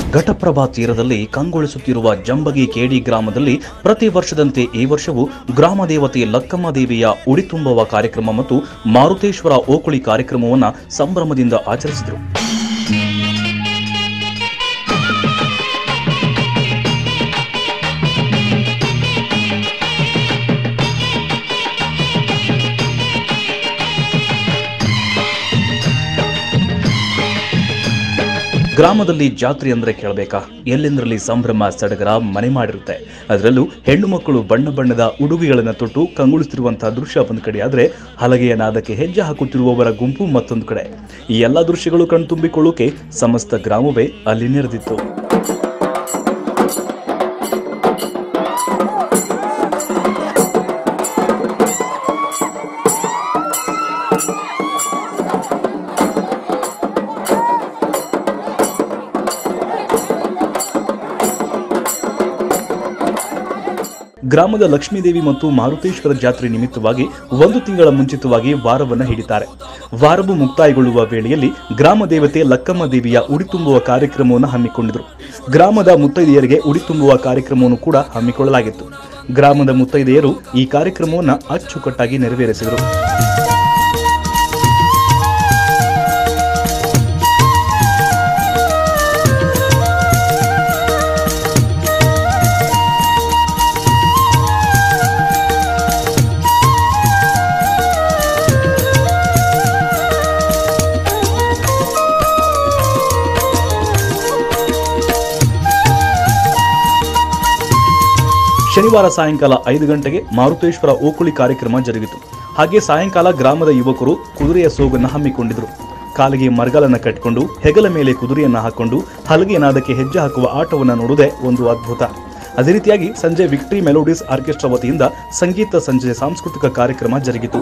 ಘಟಪ್ರಭಾ ತೀರದಲ್ಲಿ ಕಂಗೊಳಿಸುತ್ತಿರುವ ಜಂಬಗಿ ಕೇಡಿ ಗ್ರಾಮದಲ್ಲಿ ಪ್ರತಿ ವರ್ಷದಂತೆ ಈ ವರ್ಷವೂ ಗ್ರಾಮ ದೇವತೆ ಲಕ್ಕಮ್ಮ ದೇವಿಯ ಉಡಿ ತುಂಬುವ ಕಾರ್ಯಕ್ರಮ ಮತ್ತು ಮಾರುತೇಶ್ವರ ಓಕುಳಿ ಕಾರ್ಯಕ್ರಮವನ್ನು ಸಂಭ್ರಮದಿಂದ ಆಚರಿಸಿದರು ಗ್ರಾಮದಲ್ಲಿ ಜಾತ್ರೆ ಅಂದ್ರೆ ಕೇಳಬೇಕಾ ಎಲ್ಲೆಂದರಲ್ಲಿ ಸಂಭ್ರಮ ಸಡಗರ ಮನೆ ಮಾಡಿರುತ್ತೆ ಅದರಲ್ಲೂ ಹೆಣ್ಣು ಮಕ್ಕಳು ಬಣ್ಣ ಬಣ್ಣದ ಉಡುಗೆಗಳನ್ನು ತೊಟ್ಟು ಕಂಗೊಳಿಸುತ್ತಿರುವಂತಹ ದೃಶ್ಯ ಒಂದು ಕಡೆ ಆದರೆ ಹಲಗೆಯ ನಾದಕ್ಕೆ ಹೆಜ್ಜೆ ಹಾಕುತ್ತಿರುವವರ ಗುಂಪು ಮತ್ತೊಂದು ಕಡೆ ಈ ಎಲ್ಲ ದೃಶ್ಯಗಳು ಕಣ್ತುಂಬಿಕೊಳ್ಳೋಕೆ ಸಮಸ್ತ ಗ್ರಾಮವೇ ಅಲ್ಲಿ ನೆರೆದಿತ್ತು ಗ್ರಾಮದ ಲಕ್ಷ್ಮೀದೇವಿ ಮತ್ತು ಮಾರುತೇಶ್ವರ ಜಾತ್ರೆ ನಿಮಿತ್ತವಾಗಿ ಒಂದು ತಿಂಗಳ ಮುಂಚಿತವಾಗಿ ವಾರವನ್ನು ಹಿಡಿತಾರೆ ವಾರವು ಮುಕ್ತಾಯಗೊಳ್ಳುವ ವೇಳೆಯಲ್ಲಿ ಗ್ರಾಮ ದೇವತೆ ಲಕ್ಕಮ್ಮ ದೇವಿಯ ಉಡಿ ತುಂಬುವ ಕಾರ್ಯಕ್ರಮವನ್ನು ಹಮ್ಮಿಕೊಂಡಿದ್ರು ಗ್ರಾಮದ ಮುತ್ತೈದೆಯರಿಗೆ ಉಡಿ ತುಂಬುವ ಕಾರ್ಯಕ್ರಮವನ್ನು ಕೂಡ ಹಮ್ಮಿಕೊಳ್ಳಲಾಗಿತ್ತು ಗ್ರಾಮದ ಮುತ್ತೈದೆಯರು ಈ ಕಾರ್ಯಕ್ರಮವನ್ನು ಅಚ್ಚುಕಟ್ಟಾಗಿ ನೆರವೇರಿಸಿದರು ಶನಿವಾರ ಸಾಯಂಕಾಲ ಐದು ಗಂಟೆಗೆ ಮಾರುತೇಶ್ವರ ಓಕುಳಿ ಕಾರ್ಯಕ್ರಮ ಜರುಗಿತು ಹಾಗೆ ಸಾಯಂಕಾಲ ಗ್ರಾಮದ ಯುವಕರು ಕುದುರೆಯ ಸೋಗನ್ನು ಹಮ್ಮಿಕೊಂಡಿದ್ರು ಕಾಲಿಗೆ ಮರಗಲನ್ನ ಕಟ್ಟಿಕೊಂಡು ಹೆಗಲ ಮೇಲೆ ಕುದುರೆಯನ್ನ ಹಾಕೊಂಡು ಹಲಗೆ ನಾದಕ್ಕೆ ಹೆಜ್ಜೆ ಹಾಕುವ ಆಟವನ್ನು ನೋಡುವುದೇ ಒಂದು ಅದ್ಭುತ ಅದೇ ರೀತಿಯಾಗಿ ಸಂಜೆ ವಿಕ್ಟರಿ ಮೆಲೋಡಿಸ್ ಆರ್ಕೆಸ್ಟ್ರಾ ವತಿಯಿಂದ ಸಂಗೀತ ಸಂಜೆ ಸಾಂಸ್ಕೃತಿಕ ಕಾರ್ಯಕ್ರಮ ಜರುಗಿತು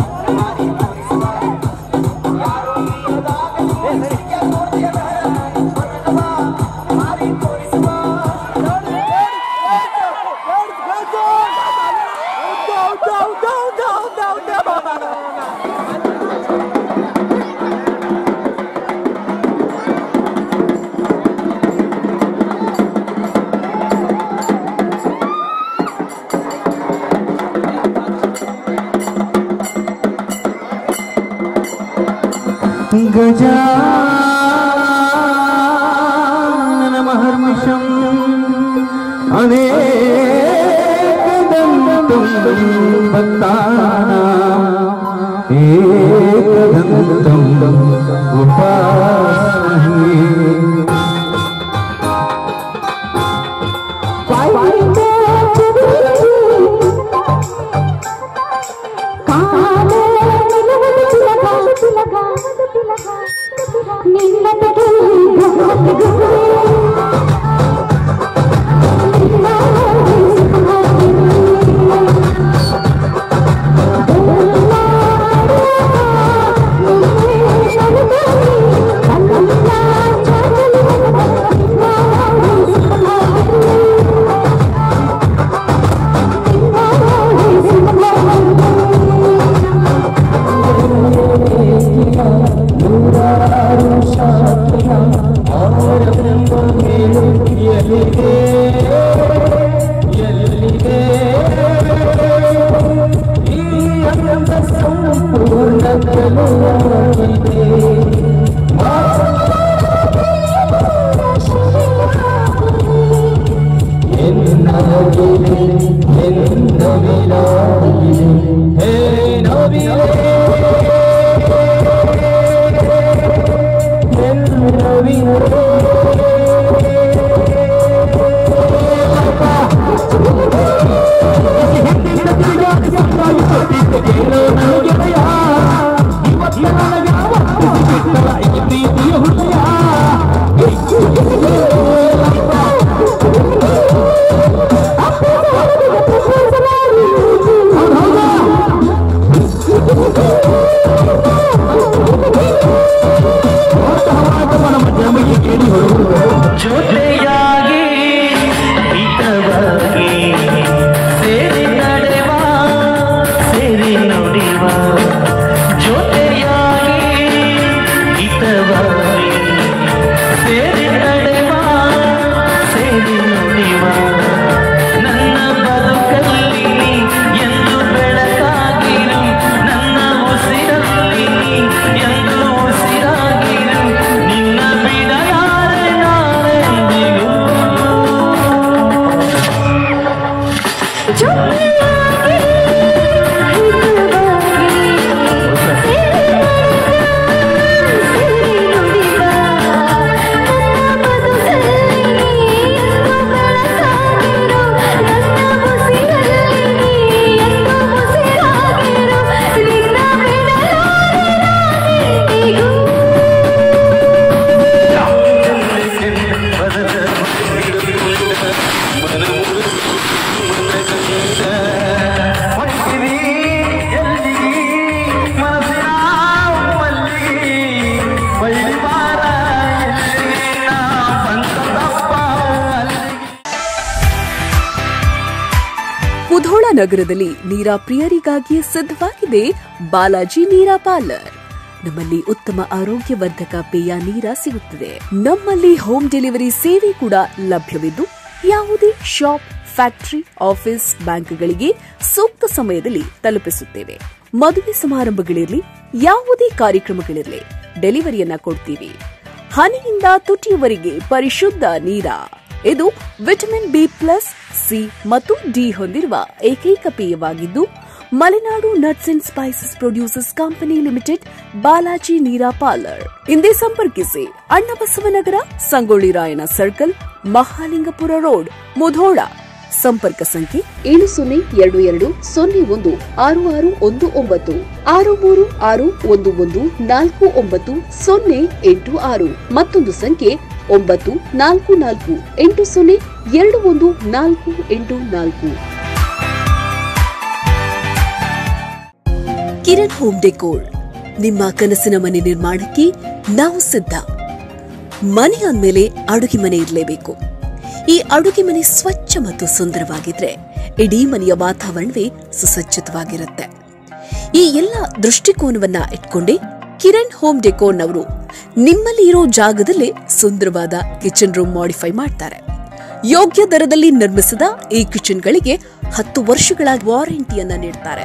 गजाननमहर्निशम् अनेकदन्तं भक्तानाम् एकदन्तम् उपास्महे Thank you. ನಗರದಲ್ಲಿ ನೀರಾ ಪ್ರಿಯರಿಗಾಗಿ ಸಿದ್ಧವಾಗಿದೆ ಬಾಲಾಜಿ ನೀರಾ ಪಾರ್ಲರ್ ನಮ್ಮಲ್ಲಿ ಉತ್ತಮ ಆರೋಗ್ಯವರ್ಧಕ ಪೇಯ ನೀರ ಸಿಗುತ್ತದೆ ನಮ್ಮಲ್ಲಿ ಹೋಮ್ ಡೆಲಿವರಿ ಸೇವೆ ಕೂಡ ಲಭ್ಯವಿದ್ದು ಯಾವುದೇ ಶಾಪ್ ಫ್ಯಾಕ್ಟರಿ ಆಫೀಸ್ ಬ್ಯಾಂಕ್ಗಳಿಗೆ ಸೂಕ್ತ ಸಮಯದಲ್ಲಿ ತಲುಪಿಸುತ್ತೇವೆ ಮದುವೆ ಸಮಾರಂಭಗಳಿರಲಿ ಯಾವುದೇ ಕಾರ್ಯಕ್ರಮಗಳಿರಲಿ ಡೆಲಿವರಿಯನ್ನ ಕೊಡ್ತೀವಿ ಹನಿಯಿಂದ ತುಟಿಯವರೆಗೆ ಪರಿಶುದ್ಧ ನೀರ ಇದು ವಿಟಮಿನ್ ಬಿ ಪ್ಲಸ್ ಸಿ ಮತ್ತು ಡಿ ಹೊಂದಿರುವ ಏಕೈಕ ಪೇಯವಾಗಿದ್ದು Malenadu nuts and spices producers company limited Balaji Neera parlour ಹಿಂದೆ ಸಂಪರ್ಕಿಸಿ ಅಣ್ಣಬಸವನಗರ ಸಂಗೊಳ್ಳಿ ರಾಯಣ್ಣ ಸರ್ಕಲ್ ಮಹಾಲಿಂಗಪುರ ರೋಡ್ ಮುಧೋಳ ಸಂಪರ್ಕ ಸಂಖ್ಯೆ ಏಳು ಸೊನ್ನೆ ಎರಡು ಎರಡು ಸೊನ್ನೆ ಒಂದು ಆರು ಆರು ಒಂದು ಒಂಬತ್ತು ಆರು ಮೂರು ಆರು ಒಂದು ಒಂದು ನಾಲ್ಕು ಒಂಬತ್ತು ಸೊನ್ನೆ ಎಂಟು ಆರು ಮತ್ತೊಂದು ಸಂಖ್ಯೆ ಒಂಬತ್ತು ನಾಲ್ಕು ನಾಲ್ಕು ಎಂಟು ಸೊನ್ನೆ ಎರಡು ಒಂದು ನಾಲ್ಕು ಎಂಟು ನಾಲ್ಕು ಕಿರಣ್ ಹೋಮ್ ಡೆಕೋರ್ ನಿಮ್ಮ ಕನಸಿನ ಮನೆ ನಿರ್ಮಾಣಕ್ಕೆ ನಾವು ಸಿದ್ಧ ಮನೆ ಅಂದ್ಮೇಲೆ ಅಡುಗೆ ಮನೆ ಇರಲೇಬೇಕು ಈ ಅಡುಗೆ ಮನೆ ಸ್ವಚ್ಛ ಮತ್ತು ಸುಂದರವಾಗಿದ್ರೆ ಇಡೀ ಮನೆಯ ವಾತಾವರಣವೇ ಸುಸಜ್ಜಿತವಾಗಿರುತ್ತೆ ಈ ಎಲ್ಲ ದೃಷ್ಟಿಕೋನವನ್ನ ಇಟ್ಕೊಂಡೇ ಕಿರಣ್ ಹೋಮ್ ಡೆಕೋರ್ನವರು ನಿಮ್ಮಲ್ಲಿ ಇರೋ ಜಾಗದಲ್ಲೇ ಸುಂದರವಾದ ಕಿಚನ್ ರೂಮ್ ಮಾಡಿಫೈ ಮಾಡ್ತಾರೆ ಯೋಗ್ಯ ದರದಲ್ಲಿ ನಿರ್ಮಿಸಿದ ಈ ಕಿಚನ್ಗಳಿಗೆ ಹತ್ತು ವರ್ಷಗಳ ವಾರಂಟಿಯನ್ನ ನೀಡ್ತಾರೆ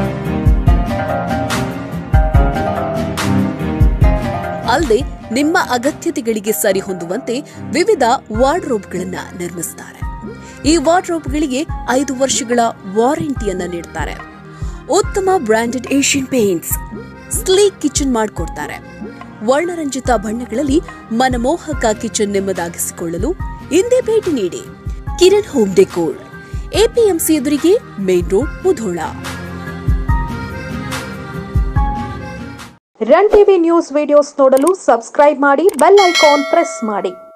ಅಲ್ಲದೆ ನಿಮ್ಮ ಅಗತ್ಯತೆಗಳಿಗೆ ಸರಿಹೊಂದುವಂತೆ ವಿವಿಧ ವಾರ್ಡ್ರೋಬ್ಗಳನ್ನ ನಿರ್ಮಿಸುತ್ತಾರೆ ಈ ವಾರ್ಡ್ರೋಬ್ಗಳಿಗೆ ಐದು ವರ್ಷಗಳ ವಾರಂಟಿಯನ್ನ ನೀಡ್ತಾರೆ ಉತ್ತಮ branded Asian paints sleek kitchen ಮಾಡಿಕೊಡ್ತಾರೆ ವರ್ಣರಂಜಿತ ಬಣ್ಣಗಳಲ್ಲಿ ಮನಮೋಹಕ ಕಿಚನ್ ನೆಮ್ಮದಾಗಿಸಿಕೊಳ್ಳಲು ಹಿಂದೆ ಭೇಟಿ ನೀಡಿ ಕಿರಣ್ ಹೋಮ್ ಡೆಕೋರ್ ಎಪಿಎಂಸಿ ಎದುರಿಗೆ main road Mudhol run TV news videos ನೋಡಲು ಸಬ್ಸ್ಕ್ರೈಬ್ ಮಾಡಿ ಬೆಲ್ ಐಕಾನ್ ಪ್ರೆಸ್ ಮಾಡಿ